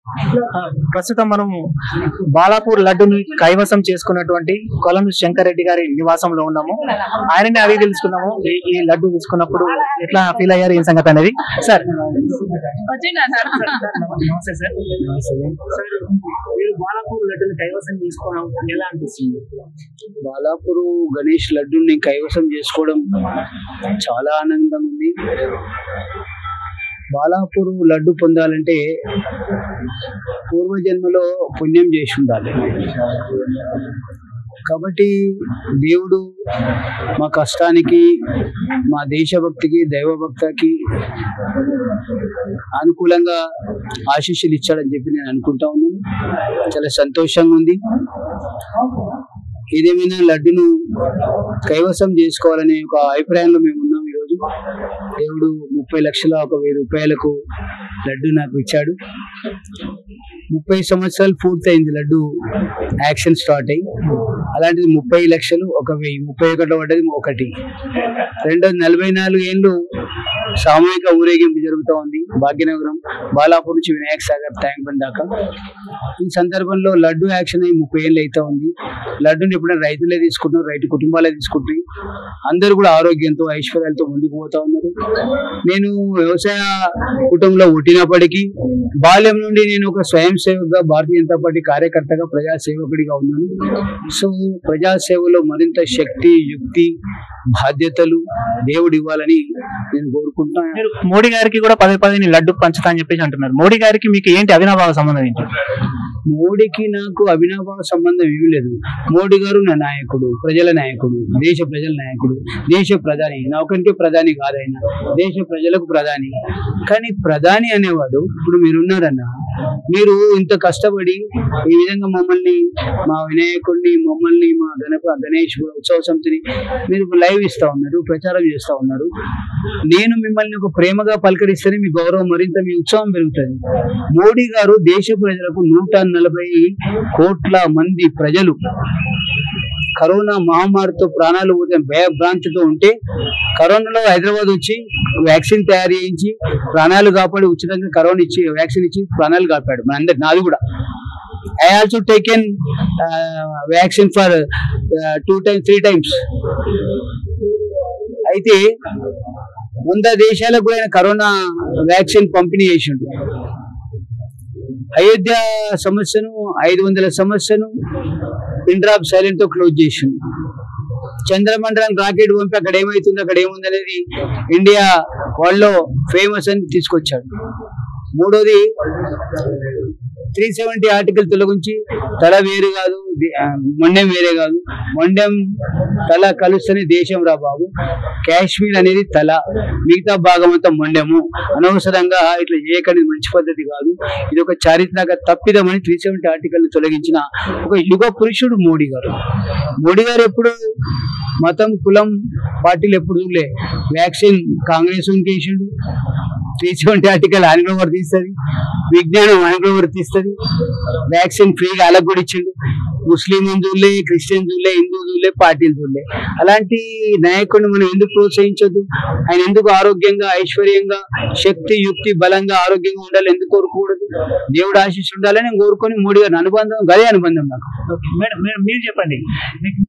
ప్రస్తుతం మనం బాలాపూర్ లడ్డుని కైవసం చేసుకున్నటువంటి కొలను శంకర్ రెడ్డి గారి నివాసంలో ఉన్నాము ఆయనని అడిగి తెలుసుకున్నాము ఈ- ఈ లడ్డు తీసుకున్నప్పుడు ఎట్లా ఫీల్ అయ్యారు ఈ సంగతి అనేది సార్ నమస్తే సార్ సార్ మీరు బాలాపూర్ లడ్డుని కైవసం చేసుకోవడం ఎలా అనిపిస్తుంది బాలాపూర్ గణేష్ లడ్డుని కైవసం చేసుకోవడం చాలా ఆనందంగా ఉంది బాలాపూర్ లడ్డు పొందాలంటే పూర్వజన్మలో పుణ్యం చేసి ఉండాలి కాబట్టి దేవుడు మా కష్టానికి మా దేశభక్తికి దైవభక్తికి అనుకూలంగా ఆశీస్సులు ఇచ్చాడని చెప్పి నేను అనుకుంటా ఉన్నాను చాలా సంతోషంగా ఉంది ఏదేమైనా లడ్డును కైవసం చేసుకోవాలనే ఒక అభిప్రాయంలో మేము ఉన్నాం ఈరోజు దేవుడు ముప్పై లక్షల ఒక వెయ్యి రూపాయలకు లడ్డు నాకు ఇచ్చాడు ముప్పై సంవత్సరాలు పూర్తయింది లడ్డు యాక్షన్ స్టార్ట్ అయ్యి అలాంటిది ముప్పై లక్షలు ఒక వెయ్యి ముప్పై ఒకటిలో పడ్డది ఒకటి రెండోది నలభై నాలుగు ఏళ్ళు సామూహిక ఊరేగింపు జరుగుతూ ఉంది భాగ్యనగరం బాలాపూర్ నుంచి వినాయక సాగర్ ట్యాంక్ బండ్ దాకా ఈ సందర్భంలో లడ్డు యాక్షన్ అయ్యి ముప్పై ఏళ్ళు అయితే ఉంది లడ్డుని ఎప్పుడైనా రైతులే తీసుకుంటున్నారు రైతు కుటుంబాలే తీసుకుంటున్నాయి అందరూ కూడా ఆరోగ్యంతో ఐశ్వర్యాలతో ముందుకు పోతా ఉన్నారు నేను వ్యవసాయ కుటుంబంలో పుట్టినప్పటికీ బాల్యం నుండి నేను ఒక స్వయం సేవకుగా భారతీయ జనతా పార్టీ కార్యకర్తగా ప్రజా సేవకుడిగా ఉన్నాను సో ప్రజా సేవలో మరింత శక్తి యుక్తి బాధ్యతలు దేవుడు ఇవ్వాలని నేను కోరుకుంటున్నాను మీరు మోడీ గారికి కూడా పదే పదే నీ లడ్డు పంచుతా అని చెప్పేసి అంటున్నారు మోడీ గారికి మీకు ఏంటి అవినాభావ సంబంధం ఏంటి మోడీకి నాకు అవినాభావ సంబంధం ఏమీ లేదు మోడీ గారు నా నాయకుడు ప్రజల నాయకుడు దేశ ప్రజల నాయకుడు దేశ ప్రధాని నా ఒకరికి ప్రధాని కాదైనా దేశ ప్రజలకు ప్రధాని కానీ ప్రధాని అనేవాడు ఇప్పుడు మీరున్నారన్న మీరు ఇంత కష్టపడి ఈ విధంగా మమ్మల్ని మా వినాయకుడిని మమ్మల్ని మా గణప గణేష్ ఉత్సవ సమితిని మీరు లైవ్ ఇస్తా ఉన్నారు ప్రచారం చేస్తా ఉన్నారు నేను మిమ్మల్ని ఒక ప్రేమగా పలకరిస్తేనే మీ గౌరవం మరింత మీ ఉత్సవం పెరుగుతుంది మోడీ గారు దేశ ప్రజలకు నూట నలభై కోట్ల మంది ప్రజలు కరోనా మహమ్మారితో ప్రాణాలు పోతే భయభ్రాంతితో ఉంటే కరోనాలో హైదరాబాద్ వచ్చి వ్యాక్సిన్ తయారు చేయించి ప్రాణాలు కాపాడి ఉచితంగా కరోనా ఇచ్చి వ్యాక్సిన్ ఇచ్చి ప్రాణాలు కాపాడు మన అందరి నాది కూడా I also taken vaccine for two times three times అయితే వంద దేశాలకు ఆయన కరోనా వ్యాక్సిన్ పంపిణీ చేసిండు అయోధ్య సమస్యను ఐదు వందల సమస్యను పిన్ డ్రాప్ సైలెంట్ తో క్లోజ్ చేసిండు చంద్రమండలం రాకెట్ పంపి అక్కడ ఏమైతుంది అక్కడ ఏముంది అనేది ఇండియా వాళ్ళలో ఫేమస్ అని తీసుకొచ్చాడు మూడోది త్రీ సెవెంటీ ఆర్టికల్ తొలగించి తల వేరు కాదు ది- ఆ, మొండెం వేరే కాదు మొండెం తల కలుస్తేనే దేశం రా బాబు కాశ్మీర్ అనేది తల మిగతా భాగం అంతా మొండెము అనవసరంగా ఇట్లా చేయకనేది మంచి పద్ధతి కాదు ఇది ఒక చారిత్రక తప్పిదమని త్రీ సెవెంటీ ఆర్టికల్ తొలగించిన ఒక యుగ పురుషుడు మోడీ గారు మోడీ గారు ఎప్పుడు మతం కులం పార్టీలు ఎప్పుడు చూడలే వ్యాక్సిన్ కాంగ్రెస్ ఉంకేసిండు త్రీ సెవెంటీ ఆర్టికల్ ఆయన కూడా వర్తిస్తుంది విజ్ఞానం ఆయన కూడా వర్తిస్తుంది వ్యాక్సిన్ ఫ్రీగా అలా కూడా ఇచ్చిండు ముస్లిం చూడలే క్రిస్టియన్ చూడలే హిందూ చూడలే పార్టీలు చూడలే అలాంటి నాయకుడిని మనం ఎందుకు ప్రోత్సహించొద్దు ఆయన ఎందుకు ఆరోగ్యంగా ఐశ్వర్యంగా శక్తి యుక్తి బలంగా ఆరోగ్యంగా ఉండాలి ఎందుకు కోరుకోకూడదు దేవుడు ఆశీస్సు ఉండాలని నేను కోరుకొని మోడీ గారిని అనుబంధం గదే అనుబంధం నాకు మేడం మేడం మీరు చెప్పండి మీకు